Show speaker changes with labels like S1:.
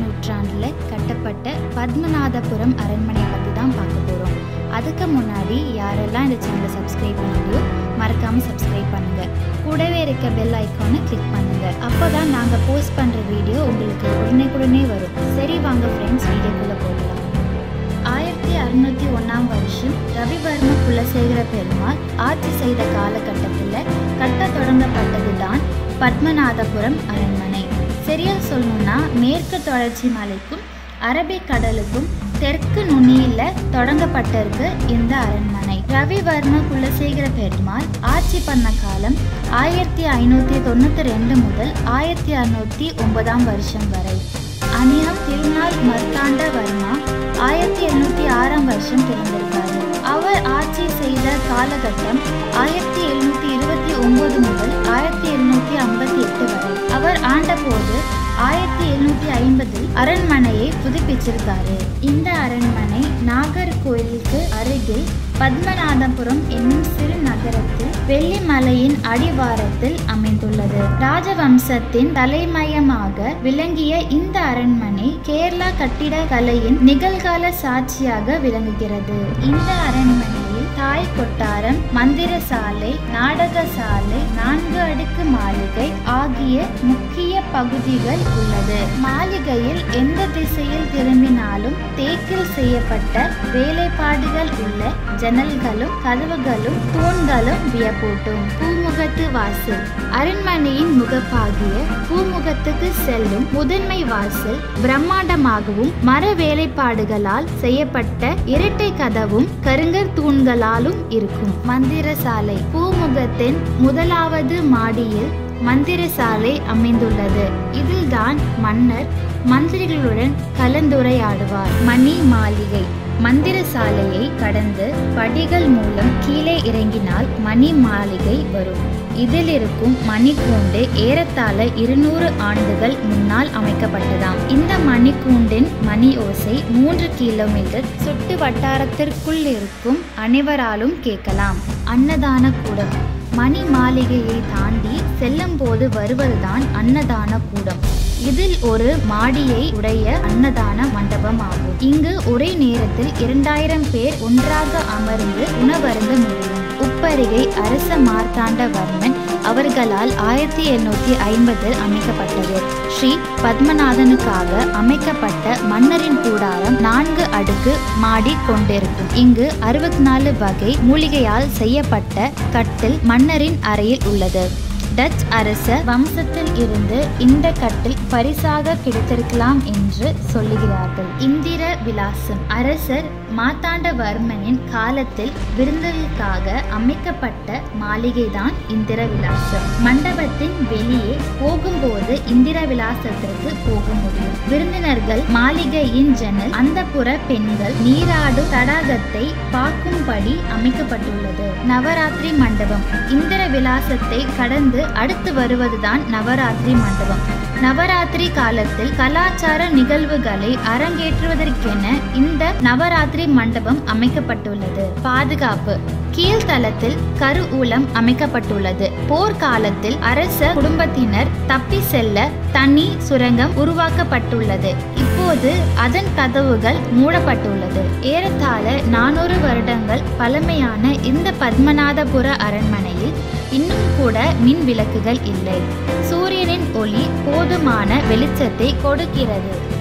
S1: நூற்றாண்டில் கட்டப்பட்ட பத்மநாதபுரம் அரண்மனை பற்றி தான் பார்க்க போகிறோம் அதுக்கு முன்னாடி யாரெல்லாம் இந்த சேனலை சப்ஸ்கிரைப் பண்ணலையோ மறக்காமல் சப்ஸ்கிரைப் பண்ணுங்கள் கூடவே இருக்க பெல் ஐக்கானை கிளிக் பண்ணுங்கள் அப்போ தான் நாங்கள் போஸ்ட் பண்ணுற வீடியோ உங்களுக்கு உடனே வரும் சரி வாங்க ஃப்ரெண்ட்ஸ் வீடியோக்குள்ளே போகலாம் ஆயிரத்தி அறுநூத்தி ஒன்றாம் வருஷம் ரவிவர்ம குலசேகர பெருமாள் ஆட்சி செய்த காலகட்டத்தில் கட்ட தொடங்கப்பட்டது தான் பத்மநாதபுரம் அரண்மனை சரியா சொல்லணும்னா மேற்கு தொடர்ச்சி மலைக்கும் அரபிக்கடலுக்கும் தெற்கு நுனியில தொடங்கப்பட்டிருக்கு இந்த அரண்மனை ரவிவர்ம குலசேகர பெருமாள் ஆட்சி பண்ண காலம் ஆயிரத்தி ஐநூற்றி தொண்ணூற்றி ரெண்டு முதல் ஆயிரத்தி அறுநூற்றி ஒன்பதாம் வருஷம் வரை அனியம் திருநாள் மர்த்தாண்ட வர்மா ஆயிரத்தி எழுநூத்தி ஆறாம் வருஷம் பிறந்திருக்காரு அவர் ஆட்சி செய்த காலகட்டம் ஆயிரத்தி எழுநூத்தி இருபத்தி ஒன்பது முதல் ஆயிரத்தி எழுநூத்தி ஐம்பத்தி எட்டு வரை அவர் ஆண்டபோது ஆயிரத்தி எழுநூத்தி ஐம்பதில் அரண்மனையை புதுப்பிச்சிருக்காரு இந்த அரண்மனை நாகர்கோயிலுக்கு அருகில் பத்மநாதபுரம் என்னும் சிறு நகரத்தில் வெள்ளிமலையின் அடிவாரத்தில் அமைந்துள்ளது ராஜவம்சத்தின் தலைமையமாக விளங்கிய இந்த அரண்மனை கேரளா கட்டிடக்கலையின் நிகழ்கால சாட்சியாக விளங்குகிறது இந்த அரண்மனையில் தாய் கொட்டாரம் மந்திர சாலை நாடக சாலை நான்கு அடுக்கு மாளிகை ஆகிய முக்கிய பகுதிகள் உள்ளது மாளிகையில் எந்த திசையில் திரும்பினாலும் தேக்கில் செய்யப்பட்ட வேலைப்பாடுகள் உள்ள ஜன்னல்களும் கதவுகளும் தூண்களும் வியப்பூட்டும் பூமுகத்து வாசல் அரண்மனையின் முகப்பாகிய பூமுகத்துக்கு செல்லும் முதன்மை வாசல் பிரம்மாண்டமாகவும் மர வேலைப்பாடுகளால் செய்யப்பட்ட இரட்டை கதவும் கருங்கற் தூண்களாலும் இருக்கும் மந்திர சாலை பூமுகத்தின் முதலாவது மாடியில் மந்திர சாலை அமைந்துள்ளது இதில்தான் மன்னர் மந்திரிகளுடன் கலந்துரையாடுவார் மணி மாளிகை மந்திர சாலையை கடந்து படிகள் மூலம் கீழே இறங்கினால் மணி மாளிகை வரும் இதில் இருக்கும் மணிக்கூண்டு ஏறத்தாழ இருநூறு ஆண்டுகள் முன்னால் அமைக்கப்பட்டதாம் இந்த மணிக்கூண்டின் மணி ஓசை மூன்று கிலோமீட்டர் சுட்டு வட்டாரத்திற்குள் இருக்கும் அனைவராலும் கேட்கலாம் அன்னதான கூடம் மணி மாளிகையை தாண்டி செல்லும் போது வருவதுதான் அன்னதான கூடம் இதில் ஒரு மாடியை உடைய அன்னதான மண்டபம் ஆகும் இங்கு ஒரே நேரத்தில் இரண்டாயிரம் பேர் ஒன்றாக அமர்ந்து உணவருந்த முடியும் உப்பரிகை அரச மார்த்தாண்டவர்மன் அவர்களால் ஆயிரத்தி எழுநூத்தி ஐம்பதில் அமைக்கப்பட்டது ஸ்ரீ பத்மநாதனுக்காக அமைக்கப்பட்ட மன்னரின் கூடாரம் நான்கு அடுக்கு மாடி கொண்டிருக்கும் இங்கு அறுபத்தி நாலு வகை மூலிகையால் செய்யப்பட்ட கட்டில் மன்னரின் அறையில் உள்ளது டச் அரச வம்சத்தில் இருந்து இந்த கட்டில் பரிசாக கிடைத்திருக்கலாம் என்று சொல்லுகிறார்கள் இந்திர விலாசம் அரசர் மாத்தாண்டவர்மனின் காலத்தில் விருந்துகளுக்காக அமைக்கப்பட்ட மாளிகைதான் இந்திர விலாசம் மண்டபத்தின் வெளியே போகும்போது இந்திர விலாசத்திற்கு போக முடியும் விருந்தினர்கள் மாளிகையின் ஜன்னல் அந்த புற பெண்கள் நீராடும் தடாகத்தை பார்க்கும்படி அமைக்கப்பட்டுள்ளது நவராத்திரி மண்டபம் இந்திர விலாசத்தை கடந்து அடுத்து வருவதுதான் நவராத்திரி மண்டபம் நவராத்திரி காலத்தில் கலாச்சார நிகழ்வுகளை அரங்கேற்றுவதற்கென இந்த நவராத்திரி மண்டபம் அமைக்கப்பட்டுள்ளது பாதுகாப்பு கீழ்த்தளத்தில் கரு ஊலம் அமைக்கப்பட்டுள்ளது போர்க்காலத்தில் அரச குடும்பத்தினர் தப்பி செல்ல தனி சுரங்கம் உருவாக்கப்பட்டுள்ளது இப்போது அதன் கதவுகள் மூடப்பட்டுள்ளது ஏறத்தாழ நானூறு வருடங்கள் பழமையான இந்த பத்மநாதபுர அரண்மனையில் இன்னும் கூட மின் விளக்குகள் இல்லை சூரியனின் ஒளி போதுமான வெளிச்சத்தை கொடுக்கிறது